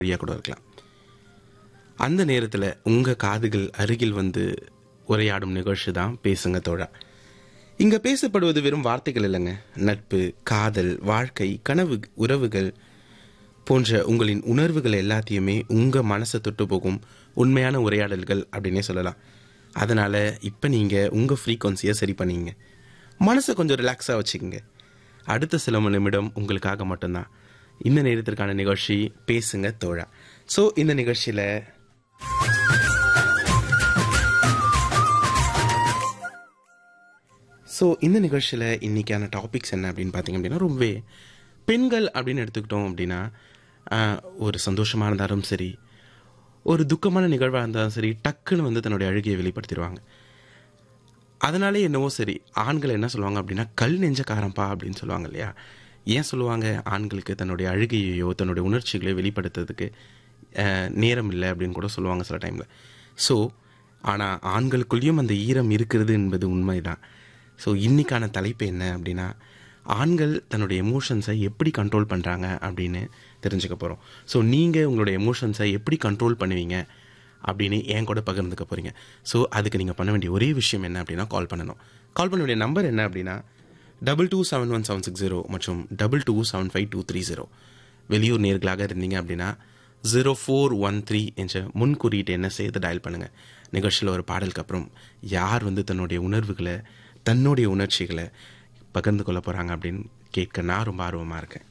வழியாக கூட இருக்கலாம் அந்த நேரத்தில் உங்கள் காதுகள் அருகில் வந்து உரையாடும் நிகழ்ச்சி தான் பேசுங்க தோழா இங்கே பேசப்படுவது வெறும் வார்த்தைகள் இல்லைங்க நட்பு காதல் வாழ்க்கை கனவு உறவுகள் போன்ற உங்களின் உணர்வுகள் எல்லாத்தையுமே உங்கள் மனசை தொட்டு போகும் உண்மையான உரையாடல்கள் அப்படின்னே சொல்லலாம் அதனால் இப்போ நீங்கள் உங்கள் ஃப்ரீக்வன்சியை சரி பண்ணிங்க மனசை கொஞ்சம் ரிலாக்ஸாக வச்சுக்கோங்க அடுத்த சில மணி நிமிடம் உங்களுக்காக மட்டும்தான் இந்த நேரத்திற்கான நிகழ்ச்சி பேசுங்க தோழா ஸோ இந்த நிகழ்ச்சியில் ஸோ இந்த நிகழ்ச்சியில் இன்றைக்கான டாபிக்ஸ் என்ன அப்படின்னு பார்த்தீங்க அப்படின்னா ரொம்பவே பெண்கள் அப்படின்னு எடுத்துக்கிட்டோம் அப்படின்னா ஆஹ், ஒரு சந்தோஷமாக இருந்தாலும் சரி ஒரு துக்கமான நிகழ்வாக இருந்தாலும் சரி டக்குன்னு வந்து தன்னுடைய அழுகையை வெளிப்படுத்திடுவாங்க அதனாலே என்னவோ சரி ஆண்கள் என்ன சொல்லுவாங்க அப்படின்னா கல் நெஞ்சக்காரம்பா அப்படின்னு சொல்லுவாங்க இல்லையா ஏன் சொல்லுவாங்க ஆண்களுக்கு தன்னுடைய அழுகையையோ தன்னுடைய உணர்ச்சிகளையோ வெளிப்படுத்துறதுக்கு அஹ், நேரம் இல்லை அப்படின்னு கூட சொல்லுவாங்க சில டைமில் ஸோ ஆனால் ஆண்களுக்குள்ளேயும் அந்த ஈரம் இருக்கிறது என்பது உண்மைதான் ஸோ இன்னைக்கான தலைப்பு என்ன அப்படின்னா ஆண்கள் தன்னுடைய எமோஷன்ஸை எப்படி கண்ட்ரோல் பண்ணுறாங்க அப்படின்னு தெரிஞ்சுக்க போகிறோம் ஸோ நீங்கள் உங்களுடைய எமோஷன்ஸை எப்படி கண்ட்ரோல் பண்ணுவீங்க அப்படின்னு என் கூட பகிர்ந்துக்க போகிறீங்க ஸோ அதுக்கு நீங்கள் பண்ண வேண்டிய ஒரே விஷயம் என்ன அப்படின்னா கால் பண்ணணும் கால் பண்ண வேண்டிய நம்பர் என்ன அப்படின்னா double two seven one seven six zero மற்றும் double two seven five two three zero வெளியூர் நேர்களாக இருந்தீங்க அப்படின்னா ஜீரோ ஃபோர் ஒன் த்ரீ என்ற முன் குறியீட்டு என்ன சேர்த்து டயல் பண்ணுங்கள் நிகழ்ச்சியில் ஒரு பாடலுக்கு அப்புறம் யார் வந்து தன்னுடைய உணர்வுகளை தன்னுடைய உணர்ச்சிகளை பகிர்ந்து கொள்ள போகிறாங்க அப்படின்னு கேட்க நான் ரொம்ப ஆர்வமாக இருக்கேன்